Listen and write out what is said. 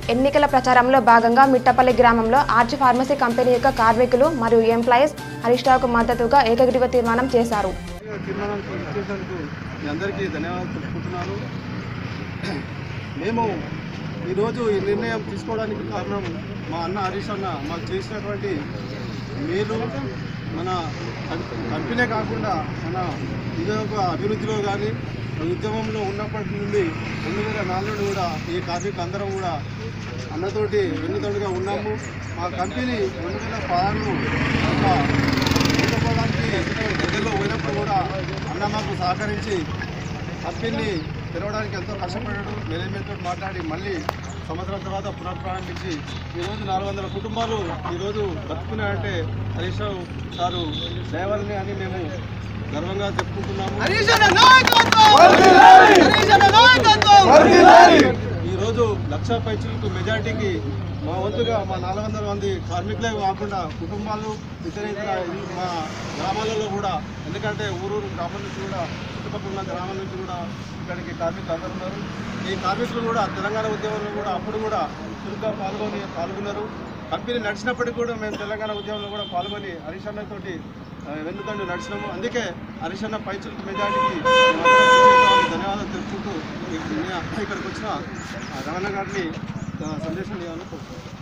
ఎన్నికల ప్రచారంలో భాగంగా మిట్టపల్లి గ్రామంలో ఆర్చి ఫార్మసీ కంపెనీ యొక్క కార్మికులు మరియు ఎంప్లాయీస్ హరీష్ రావుకు మద్దతుగా ఏకగ్రీవ తీర్మానం చేశారు తీర్మానానికి ఇచ్చేసినందుకు మీ అందరికీ ధన్యవాదాలు తెలుపుకుంటున్నాను మేము ఈరోజు ఈ నిర్ణయం తీసుకోవడానికి కారణం మా అన్న హరీష్ అన్న మాకు చేసినటువంటి మేలు మన కం- కంపెనీ కాకుండా మన ఉద్యోగ అభివృద్ధిలో కానీ ఉద్యమంలో ఉన్నప్పటి నుండి రెండు వేల నాలుగు నుండి కూడా ఈ కార్మికులు అందరం కూడా అన్నతోటి వెన్నుతోడుగా ఉన్నాము మా కంపెనీ రెండు వేల పదహారులో ఒక తీసుకోవడానికి దగ్గరలో పోయినప్పుడు కూడా అన్న మాకు సహకరించి కంపెనీని తెరవడానికి ఎంతో కష్టపడ్డాడు మేనేజ్మెంట్తో మాట్లాడి మళ్ళీ సంవత్సరం తర్వాత పునఃప్రారంభించి ఈరోజు నాలుగు వందల కుటుంబాలు ఈరోజు బతుకున్నాయంటే హరీష్ రావు సారు దయవల్ని అని మేము గర్వంగా చెప్పుకుంటున్నాము ఈరోజు లక్ష పైచులకు మెజార్టీకి మా వంతుగా మా నాలుగు వందల మంది కార్మికులే కాకుండా కుటుంబాలు ఇతర ఇతర ఈ మా గ్రామాలలో కూడా ఎందుకంటే ఊరూరు గ్రామం నుంచి కూడా చుట్టుపక్కల ఉన్న గ్రామాల నుంచి కూడా ఇక్కడికి కార్మికులు అందరూ ఉన్నారు ఈ కార్మికులు కూడా తెలంగాణ ఉద్యమంలో కూడా అప్పుడు కూడా చురుగ్గా పాల్గొని పాల్గొన్నారు కంపెనీ నడిచినప్పటికీ కూడా మేము తెలంగాణ ఉద్యమంలో కూడా పాల్గొని హరీష్ అన్నతోటి ఆ, వెన్నుదండు నడిచినాము అందుకే హరీష్ అన్న పైచులకు మెజార్టీకి మేమందరం ధన్యవాదాలు తెలుపుకుంటూ ఇక్కడికి వచ్చిన ఆ, రమణ గారిని ఆ, సందేశం ఇవ్వాలని కోరుతున్నాను